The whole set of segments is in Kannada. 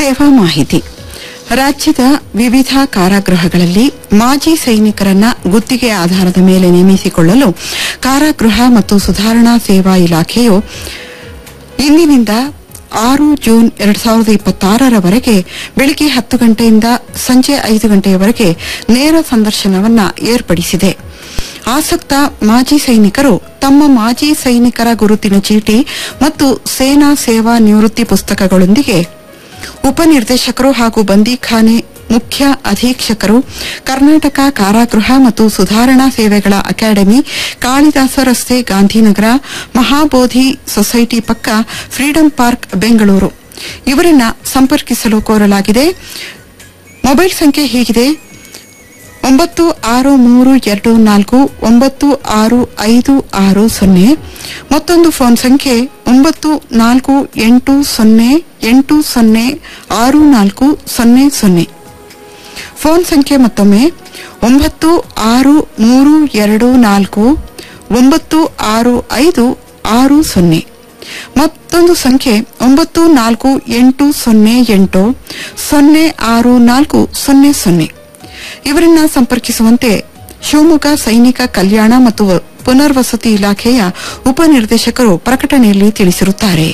ಸೇವಾ ಮಾಹಿತಿ ರಾಜ್ಯದ ವಿವಿಧ ಕಾರಾಗೃಹಗಳಲ್ಲಿ ಮಾಜಿ ಸೈನಿಕರನ್ನ ಗುತ್ತಿಗೆ ಆಧಾರದ ಮೇಲೆ ನೇಮಿಸಿಕೊಳ್ಳಲು ಕಾರಾಗೃಹ ಮತ್ತು ಸುಧಾರಣಾ ಸೇವಾ ಇಲಾಖೆಯು ಇಂದಿನಿಂದ ಆರು ಜೂನ್ ಎರಡ್ ಸಾವಿರದ ಇಪ್ಪತ್ತಾರರವರೆಗೆ ಬೆಳಗ್ಗೆ ಹತ್ತು ಗಂಟೆಯಿಂದ ಸಂಜೆ ಐದು ಗಂಟೆಯವರೆಗೆ ನೇರ ಸಂದರ್ಶನವನ್ನ ಏರ್ಪಡಿಸಿದೆ ಆಸಕ್ತ ಮಾಜಿ ಸೈನಿಕರು ತಮ್ಮ ಮಾಜಿ ಸೈನಿಕರ ಗುರುತಿನ ಚೀಟಿ ಮತ್ತು ಸೇನಾ ಸೇವಾ ನಿವೃತ್ತಿ ಪುಸ್ತಕಗಳೊಂದಿಗೆ ಉಪನಿರ್ದೇಶಕರು ಹಾಗೂ ಬಂದೀಖಾನೆ ಮುಖ್ಯ ಅಧೀಕ್ಷಕರು ಕರ್ನಾಟಕ ಕಾರಾಗೃಹ ಮತ್ತು ಸುಧಾರಣಾ ಸೇವೆಗಳ ಅಕಾಡೆಮಿ ಕಾಳಿದಾಸ ರಸ್ತೆ ಗಾಂಧಿನಗರ ಮಹಾಬೋಧಿ ಸೊಸೈಟಿ ಪಕ್ಕ ಫ್ರೀಡಂ ಪಾರ್ಕ್ ಬೆಂಗಳೂರು ಇವರನ್ನ ಸಂಪರ್ಕಿಸಲು ಕೋರಲಾಗಿದೆ ಮೊಬೈಲ್ ಸಂಖ್ಯೆ ಹೀಗಿದೆ ಒಂಬತ್ತು ಆರು ಮೂರು ಎರಡು ನಾಲ್ಕು ಒಂಬತ್ತು ಆರು ಐದು ಆರು ಸೊನ್ನೆ ಮತ್ತೊಂದು ಫೋನ್ ಸಂಖ್ಯೆ ಒಂಬತ್ತು ನಾಲ್ಕು ಎಂಟು ಸೊನ್ನೆ ಎಂಟು ಸೊನ್ನೆ ಆರು ನಾಲ್ಕು ಸೊನ್ನೆ ಸೊನ್ನೆ ಫೋನ್ ಸಂಖ್ಯೆ ಮತ್ತೊಮ್ಮೆ ಒಂಬತ್ತು ಆರು ಮೂರು ಎರಡು ನಾಲ್ಕು ಒಂಬತ್ತು ಆರು ಐದು ಆರು ಸೊನ್ನೆ ಮತ್ತೊಂದು ಸಂಖ್ಯೆ ಒಂಬತ್ತು ನಾಲ್ಕು ಎಂಟು ಸೊನ್ನೆ ಎಂಟು ಸೊನ್ನೆ ಆರು ನಾಲ್ಕು ಸೊನ್ನೆ ಸೊನ್ನೆ ಇವರನ್ನ ಸಂಪರ್ಕಿಸುವಂತೆ ಶಿವಮೊಗ್ಗ ಸೈನಿಕ ಕಲ್ಯಾಣ ಮತ್ತು ಪುನರ್ವಸತಿ ಇಲಾಖೆಯ ಉಪನಿರ್ದೇಶಕರು ಪ್ರಕಟಣೆಯಲ್ಲಿ ತಿಳಿಸಿರುತ್ತಾರೆ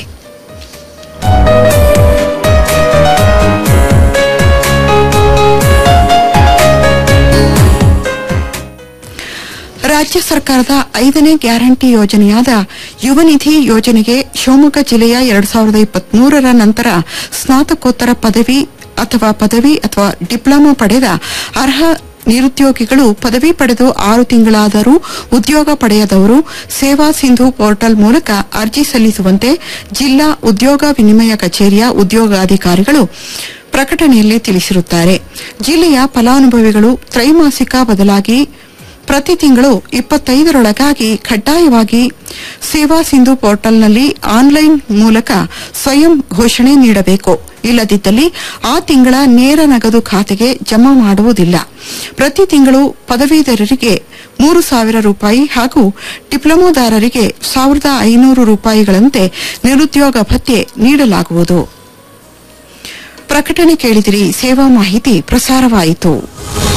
ರಾಜ್ಯ ಸರ್ಕಾರದ ಐದನೇ ಗ್ಯಾರಂಟಿ ಯೋಜನೆಯಾದ ಯುವನಿಧಿ ಯೋಜನೆಗೆ ಶಿವಮೊಗ್ಗ ಜಿಲ್ಲೆಯ ಎರಡ್ ಸಾವಿರದ ಇಪ್ಪತ್ಮೂರರ ನಂತರ ಸ್ನಾತಕೋತ್ತರ ಪದವಿ ಅಥವಾ ಪದವಿ ಅಥವಾ ಡಿಪ್ಲೊಮಾ ಪಡೆದ ಅರ್ಹ ನಿರುದ್ಯೋಗಿಗಳು ಪದವಿ ಪಡೆದು ಆರು ತಿಂಗಳಾದರೂ ಉದ್ಯೋಗ ಪಡೆಯದವರು ಸೇವಾ ಸಿಂಧು ಪೋರ್ಟಲ್ ಮೂಲಕ ಅರ್ಜಿ ಸಲ್ಲಿಸುವಂತೆ ಜಿಲ್ಲಾ ಉದ್ಯೋಗ ವಿನಿಮಯ ಕಚೇರಿಯ ಉದ್ಯೋಗಾಧಿಕಾರಿಗಳು ಪ್ರಕಟಣೆಯಲ್ಲಿ ತಿಳಿಸಿರುತ್ತಾರೆ ಜಿಲ್ಲೆಯ ಫಲಾನುಭವಿಗಳು ತ್ರೈಮಾಸಿಕ ಬದಲಾಗಿ ಪ್ರತಿ ತಿಂಗಳು ಇಪ್ಪತ್ತೈದರೊಳಗಾಗಿ ಕಡ್ಡಾಯವಾಗಿ ಸೇವಾ ಸಿಂಧು ಪೋರ್ಟಲ್ನಲ್ಲಿ ಆನ್ಲೈನ್ ಮೂಲಕ ಸ್ವಯಂ ಘೋಷಣೆ ನೀಡಬೇಕು ಇಲ್ಲದಿದ್ದಲ್ಲಿ ಆ ತಿಂಗಳ ನೇರ ನಗದು ಖಾತೆಗೆ ಜಮಾ ಮಾಡುವುದಿಲ್ಲ ಪ್ರತಿ ತಿಂಗಳು ಪದವೀಧರರಿಗೆ ಮೂರು ಸಾವಿರ ರೂಪಾಯಿ ಹಾಗೂ ಡಿಪ್ಲೊಮೊದಾರರಿಗೆ ಸಾವಿರದ ಐನೂರು ರೂಪಾಯಿಗಳಂತೆ ನಿರುದ್ಯೋಗ ಭತ್ಯೆ ನೀಡಲಾಗುವುದು ಪ್ರಕಟಣೆ ಕೇಳಿದಿರಿ ಸೇವಾ ಮಾಹಿತಿ ಪ್ರಸಾರವಾಯಿತು